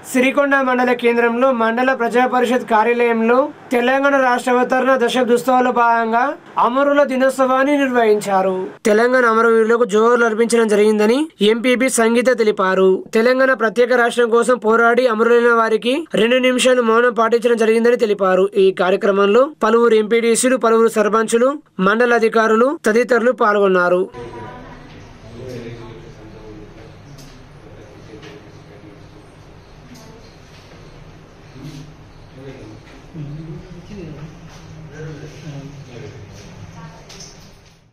సిరికొండ మండల కేంద్రంలో మండల ప్రజా పరిషత్ కార్యాలయంలో తెలంగాణ రాష్ట్ర అవతరణ దశాబ్దోత్సవాల భాగంగా అమరుల దినోత్సవాన్ని నిర్వహించారు తెలంగాణ అమరవీరులకు జోహర్లు అర్పించడం జరిగిందని ఎంపీపీ సంగీత తెలిపారు తెలంగాణ ప్రత్యేక రాష్ట్రం కోసం పోరాడి అమరులైన వారికి రెండు నిమిషాలు మౌనం పాటించడం జరిగిందని తెలిపారు ఈ కార్యక్రమంలో పలువురు ఎంపీడీసీలు పలువురు సర్పంచులు మండల అధికారులు తదితరులు పాల్గొన్నారు